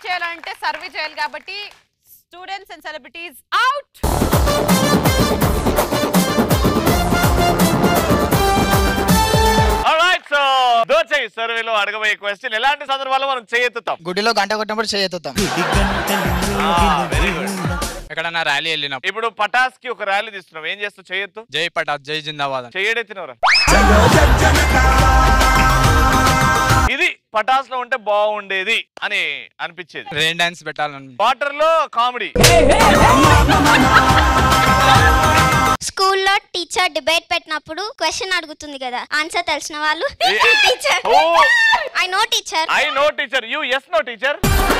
చేయాలంటే సర్వే చేయాలి కాబట్టి students and celebrities out so దోచే సర్వేలో అడగబోయే క్వశ్చన్ ఎలాంటి సందర్భాల్లో మనం చేయెత్తుతాం గుడిలో గంట కొట్టినప్పుడు చేయెత్తుతాం వెరీ గుడ్ ఎక్కడన్నా ర్యాలీ వెళ్ళినప్పుడు ఇప్పుడు పటాస్ కి ఒక ర్యాలీ తీస్తున్నాం ఏం చేస్తావు చేయొత్తు జై పటాస్ జై జిందాబాద్ అని. చెయ్యడెత్తినవరా ఇది పటాస్ లో ఉంటే బాగుండేది అని అనిపించేది రెయిన్ డాన్స్ పెట్టాలని వాటర్ లో కామెడీ స్కూల్లో టీచర్ డిబేట్ పెట్టినప్పుడు క్వశ్చన్ అడుగుతుంది కదా ఆన్సర్ తెలిసిన వాళ్ళు ఏ- teacher oh I know teacher I know teacher yes no teacher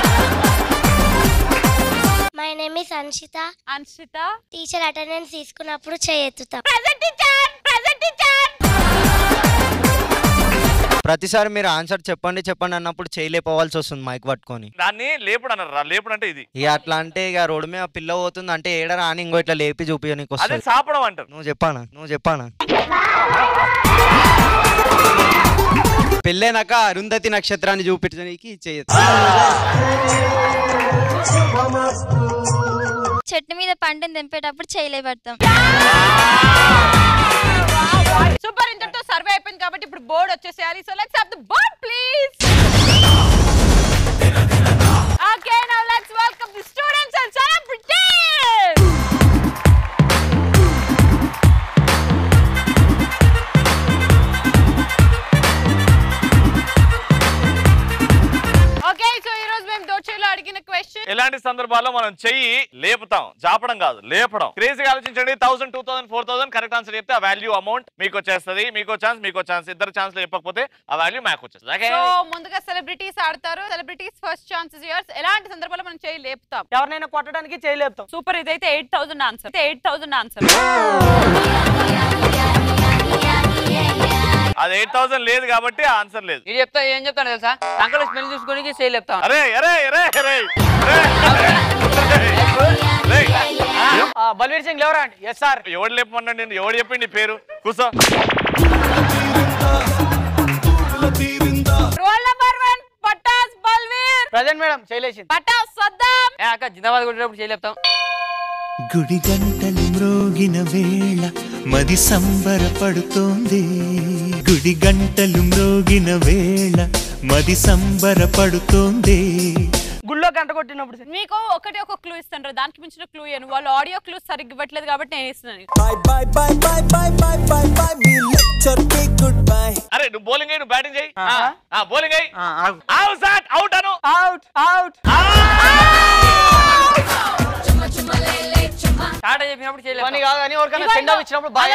my name is Anshita Anshita teacher attendance తీసుకున్నప్పుడు చేయెత్తుతాం ప్రెజెంట్ టీచర్ ప్రెజెంట్ టీచర్ ప్రతిసారి మీరు ఆన్సర్ చెప్పండి చెప్పండి అన్నప్పుడు చేయలేకపోవాల్సి వస్తుంది మైక్ పట్టుకొని దాన్ని లేపుడు అన్నారు లేపుడు అంటే ఇది ఇక అట్లా అంటే ఇక రోడ్డు మీద పిల్ల పోతుంది అంటే ఏడరా అని ఇంకో ఇట్లా లేపి చూపి నీకు అదే వస్తుంది సాపడం అంటారు నువ్వు చెప్పానా నువ్వు చెప్పానా పెళ్ళైనాక అరుంధతి నక్షత్రాన్ని చూపించడానికి చేయొచ్చు చెట్టు మీద పండుని తెంపేటప్పుడు చేయలే పడతాం సూపర్ ఇంతటితో సర్వే అయిపోయింది కాబట్టి ఇప్పుడు బోర్డు వచ్చేసేయాలి so let's have the board please okay now let's welcome the students and celebrities okay so ఈ రోజు మేము దోచేలో అడిగిన క్వశ్చన్ ఎలాంటి సందర్భాల్లో మనం చెయ్యి లేపుతాం జాపడం కాదు లేపడం క్రేజీగా ఆలోచించండి thousand two thousand four thousand correct answer చెప్తే ఆ వాల్యూ అమౌంట్ మీకు వచ్చేస్తుంది మీకు ఛాన్స్ మీకు ఛాన్స్ ఇద్దరు ఛాన్స్ చెప్పకపోతే ఆ వాల్యూ మాకు వచ్చేస్తుంది ఓకే సో ముందుగా సెలబ్రిటీస్ ఆడతారు సెలబ్రిటీస్ ఫస్ట్ ఛాన్సెస్ ఇయర్స్ ఎలాంటి సందర్భాల్లో మనం చేయి లేపుతాం ఎవరినైనా కొట్టడానికి చేయలేపుతాం సూపర్ ఇదైతే eight thousand answer eight thousand answer అది ఎయిట్ థౌసండ్ లేదు కాబట్టి ఆన్సర్ లేదు ఇది చెప్తా ఏం చెప్తాను తెలుసా సంకల స్మెల్ చూసుకొని చేయలేపుతాం అరే అరే అరే అరే అరే, అరే. బల్వీర్ సింగ్ లేవరా అండి ఎస్ సార్ ఎవడు లేపమన్నాడు నేను ఎవడు చెప్పిండి నీ పేరు కూసో roll number one Pataas Balveer present madam చేయలేసింది పటాస్ సద్దాం ఏ అక్క జిందాబాద్ కొట్టేటప్పుడు చేయలేపుతాం గుడి గంటలు మ్రోగిన వేళ మది సంబరపడుతోంది గుడి గంటలు మ్రోగిన వేళ మది సంబరపడుతోంది గుళ్ళో గంట కొట్టినప్పుడు మీకు ఒకటి ఒక క్లూ ఇస్తాను దానికి మించిన క్లూ ఇవ్వను వాళ్ళు ఆడియో క్లూ సరిగ్గా ఇవ్వట్లేదు కాబట్టి నేను ఇస్తున్నాను అరే నువ్వు బౌలింగ్ అయ్యి నువ్వు బ్యాటింగ్ చేయి ఆ. బౌలింగ్ అయ్యి అవుట్ సాట్ అవుట్ అను అవుట్ అవుట్ స్టార్ట్ చెప్పినప్పుడు చేయలేదు పని కాదు కానీ ఎవరికైనా ఇవ్వండి. సెండ్ ఆఫ్ ఇచ్చినప్పుడు బాగా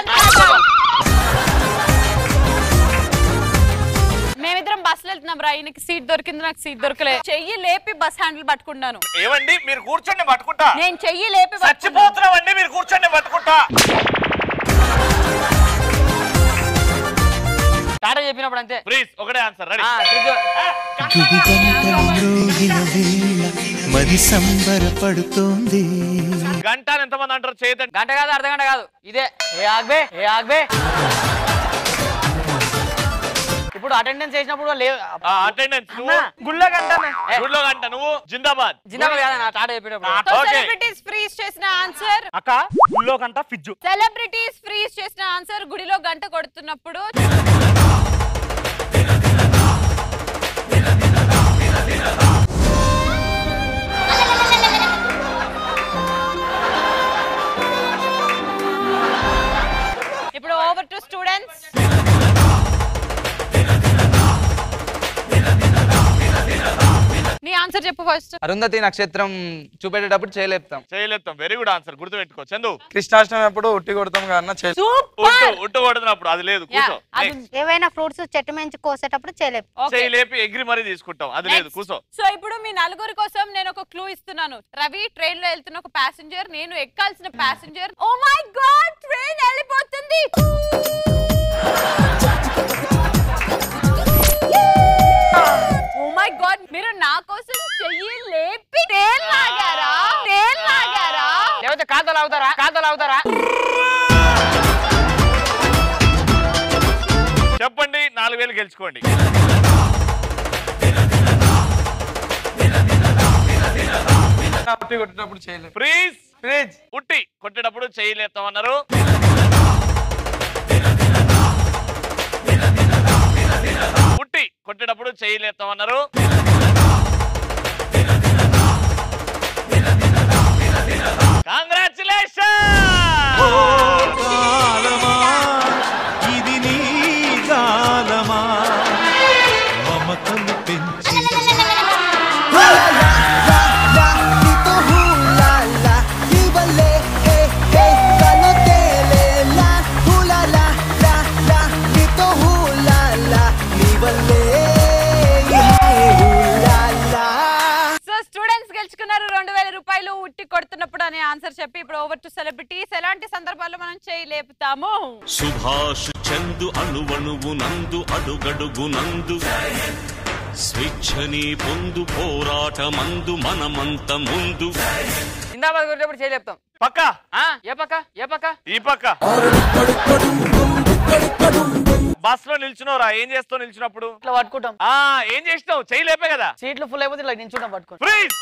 మేమిద్దరం బస్సులో వెళ్తున్నాం రా ఈయనకి సీట్ దొరికింది నాకు సీట్ దొరకలేదు చెయ్యి లేపి బస్ హ్యాండిల్ పట్టుకున్నాను ఏమండి మీరు కూర్చోండి పట్టుకుంటా నేను చెయ్యి లేపి పట్టుకున్నాను. చచ్చిపోతున్నామండి మీరు కూర్చోండి పట్టుకుంటా స్టార్ట్ చెప్పినప్పుడు అంతే ప్లీజ్ ఒకటే ఆన్సర్ రెడీ ఆ, తిరిగి. గుడి గంటలు మ్రోగిన వేళ మది సంబరపడుతోంది గంట అని ఎంతమంది అంటారు చేయదండి గంట కాదు అర్ధ గంట కాదు ఇదే ఏ ఆగ్బే ఏ ఆగ్బే ఇప్పుడు అటెండెన్స్ చేసినప్పుడు లే అటెండెన్స్ నువ్వు గుళ్ళో గంట గుడిలో గంట నువ్వు జిందాబాద్ జిందాబాద్ కాదు నా టాట చెప్పినప్పుడు సో Okay. సెలబ్రిటీస్ ఫ్రీజ్ చేసిన ఆన్సర్ అక్క గుళ్ళో గంట ఫిజ్జు సెలబ్రిటీస్ ఫ్రీజ్ చేసిన ఆన్సర్ గుడిలో గంట కొడుతున్నప్పుడు ఇప్పుడు ఓవర్ టు స్టూడెంట్స్ నీ ఆన్సర్ చెప్పు ఫస్ట్ అరుంధతి నక్షత్రం చూపెట్టేటప్పుడు చేయలేపుతాం చేయలేస్తాం వెరీ గుడ్ ఆన్సర్ గుర్తు పెట్టుకో చందు కృష్ణాష్టమి అప్పుడు ఉట్టి కొడతాం కన్నా చేయ ఉట్టు ఉట్టు కొడుతున్నప్పుడు అది లేదు కూర్చో అది Next. ఏవైనా ఫ్రూట్స్ చెట్టు మించి కోసేటప్పుడు చేయలేపు చేయి లేపి ఎగిరి మరీ తీసుకుంటాం అది లేదు Next. కూర్చో సో ఇప్పుడు మీ నలుగురి కోసం నేను ఒక క్లూ ఇస్తున్నాను రవి ట్రైన్ లో వెళ్తున్న ఒక ప్యాసింజర్ నేను ఎక్కాల్సిన passenger oh my god train వెళ్ళిపోతుంది ఓ మై గాడ్ మీరు నా కోసం చెయ్యి లేపి ట్రైన్ లాగారా ట్రైన్ లాగారా లేకపోతే ఖాతాలు అవుతారా ఖాతాలు అవుతారా చెప్పండి నాలుగు వేలు గెలుచుకోండి ఉట్టి కొట్టేటప్పుడు చేయలేం ఫ్రీజ్ ఫ్రిడ్జ్ ఉట్టి కొట్టేటప్పుడు చెయ్యి లేపుతామన్నారు ఉట్టి కొట్టేటప్పుడు చెయ్యి లేపుతామన్నారు కంగ్రాచులేషన్ కాలమా ఇది నీ కాలమా మమతలు పెంచి సో స్టూడెంట్స్ గెలుచుకున్నారు రెండు వేల రూపాయలు ఉట్టి కొడుతున్నప్పుడు అనే ఆన్సర్ చెప్పి ఇప్పుడు ఓవర్ టు సెలబ్రిటీస్ ఎలాంటి సందర్భాల్లో మనం చేయి లేపుతాము సుభాష్ చందు అణువణువు నందు అడుగడుగు నందు స్వేచ్ఛని పొందు పోరాటమందు మనమంత ముందు జిందాబాద్ కొట్టేప్పుడు చేయలేపుతాం పక్క ఆ, ఏ పక్క ఏ పక్క ఈ పక్క బస్ లో నిల్చున్నావురా ఏం చేస్తావు నిల్చున్నప్పుడు ఇట్లా పట్టుకుంటాం ఆ ఏం చేసినావు చెయ్యి లేపే కదా సీట్లు ఫుల్ అయిపోతే ఇలా నించుంటాం పట్టుకొని ఫ్రీజ్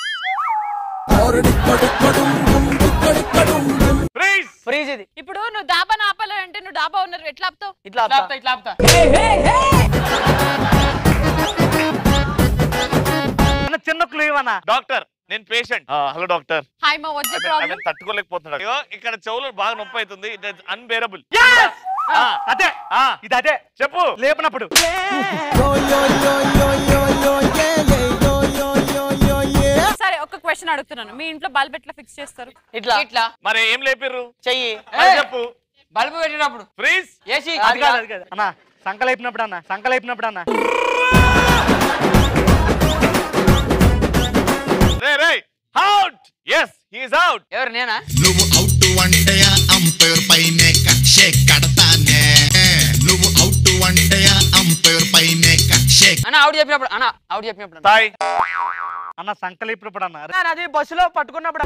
ఫ్రీజ్ ఫ్రీజ్ ఇది ఇప్పుడు నువ్వు డాబా ఆపాలంటే నువ్వు డాబా ఉన్నారు ఎట్లా ఆపుతావు ఇట్లా ఆపుతా ఇట్లా ఆపుతా చిన్న క్లూ ఇవ్వనా డాక్టర్ నేను పేషెంట్ హలో డాక్టర్ హాయ్ మా వచ్చే ప్రాబ్లం తట్టుకోలేకపోతున్నాడు అయ్యో, ఇక్కడ చెవులు బాగా నొప్పి అవుతుంది ఇట్ ఇస్ అన్బేరబుల్ అదే ఇది అదే చెప్పు లేపినప్పుడు సరే ఒక క్వశ్చన్ అడుగుతున్నాను మీ ఇంట్లో బల్బ్ ఎట్లా ఫిక్స్ చేస్తారు ఇట్లా ఇట్లా మరి ఏం లేపిర్రు చెయ్యి అది చెప్పు బల్బు పెట్టినప్పుడు ఫ్రీజ్ ఏసీ అది కాదు అది కాదు అన్న సంకలైపినప్పుడు అన్న సంకలైపినప్పుడు అన్న రే రే అవుట్ ఎస్ హీస్ అవుట్ ఎవరు నేనా నువ్వు అవుట్ అంటే అంపైర్ పైనే కక్షే కడతానే నువ్వు అవుట్ అంటే అంపైర్ పైనే కక్షే అన్న అవుట్ చెప్పినప్పుడు అన్న అవుట్ చెప్పినప్పుడు అన్న. తాయ్ అన్న సంకలైపినప్పుడు అన్న అన్న, అది బస్సులో పట్టుకున్నప్పుడు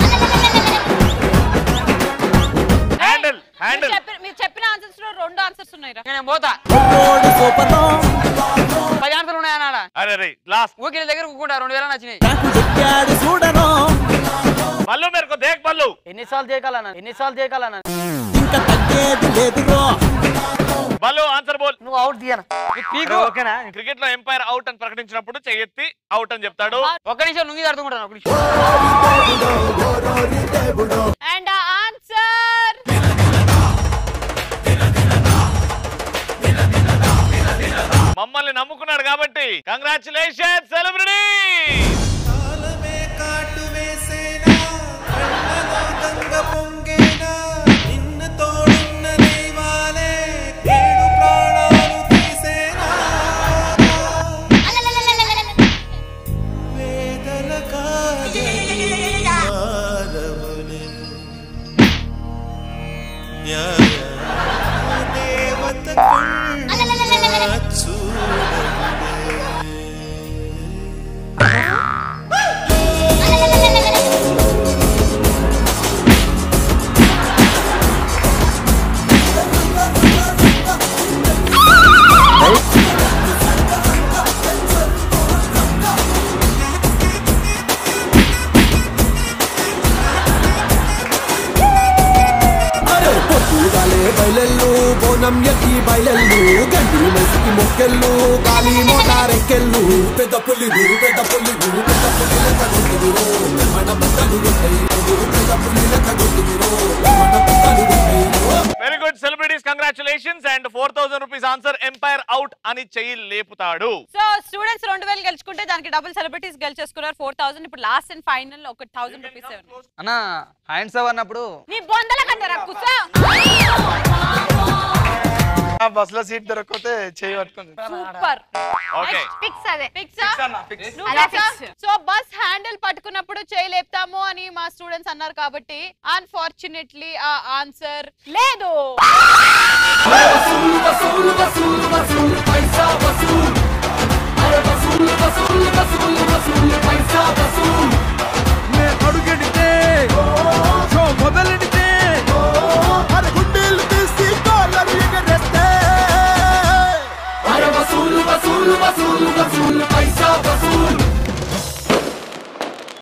హ్యాండిల్ మీరు హ్యాండిల్ చెప్పిన మీరు చెప్పిన ఆన్సర్స్ లో రెండు ఆన్సర్స్ ఉన్నాయి నేను పోతా పది ఆన్సర్లు ఉన్నాయి అన్నాడ అరే రే లాస్ట్ ఊరికి దగ్గర కూకుంటా రెండు వేల నచ్చినాయి మల్లు మేరకు దేక్ మల్లు ఎన్నిసార్లు చేయగలనా ఎన్నిసార్లు చేయగలనా మల్లు ఆన్సర్ బోల్ నువ్వు అవుట్ తీయనా పీకు ఓకేనా క్రికెట్ లో ఎంపైర్ అవుట్ అని ప్రకటించినప్పుడు చెయ్యెత్తి అవుట్ అని చెప్తాడు ఒక్క నిమిషం నుంగి అర్థం ఒక నిమిషం అండ్ ఆన్సర్ మమ్మల్ని నమ్ముకున్నాడు కాబట్టి కంగ్రాచులేషన్ సెలబ్రిటీ కాలమే కాటు వేసేనా కళ్ళలో గంగ పొంగేనా నిన్న తోడున్న దైవాలే ఏడు ప్రాణాలు తీసేనా వేదన కాదని మానవుని యా దేవత కళ్ళ చూడగునే పొద్దుగాలే బయలెల్లు బోనం ఎత్తి బయలెల్లు గండి మెసికి మొక్కెళ్ళు గాలి మోటారెక్కెళ్ళు పెద్ద పుల్లిలు పెద్ద పుల్లిలు పెద్ద పుల్లి లెక్క గుర్తువిరో మన బట్టలు గుట్టయ్యో పెద్ద పుల్లి లెక్క గుర్తువిరో మన బట్టలు గుట్టయ్యో very good celebrities congratulations and four thousand rupees answer umpire out అని చెయ్యి లేపుతాడు సో స్టూడెంట్స్ రెండు వేలు గెలుచుకుంటే దానికి డబుల్ సెలబ్రిటీస్ గెలిచేసుకున్నారు ఫోర్ థౌసండ్ ఇప్పుడు లాస్ట్ అండ్ ఫైనల్ ఒక థౌసండ్ రూపీస్ అన్న హ్యాండ్స్ అవ్ అన్నప్పుడు నీ బొందల కట్టరా కుసా బస్ లో సీట్ దొరకకపోతే చేయి పట్టుకుంది సూపర్ ఓకే ఫిక్స్ అదే ఫిక్సా అన్న ఫిక్స్ అలా fix. సో బస్ హ్యాండిల్ పట్టుకున్నప్పుడు చేయి లేపుతాము అని మా స్టూడెంట్స్ అన్నారు కాబట్టి అన్ఫార్చునేట్లీ ఆ ఆన్సర్ లేదు అడుగెడితే షో మొదలెడితే అరే గుండెలు తీసి కాలరు ఎగరేస్తే అరే వసూలు వసూలు వసూలు వసూలు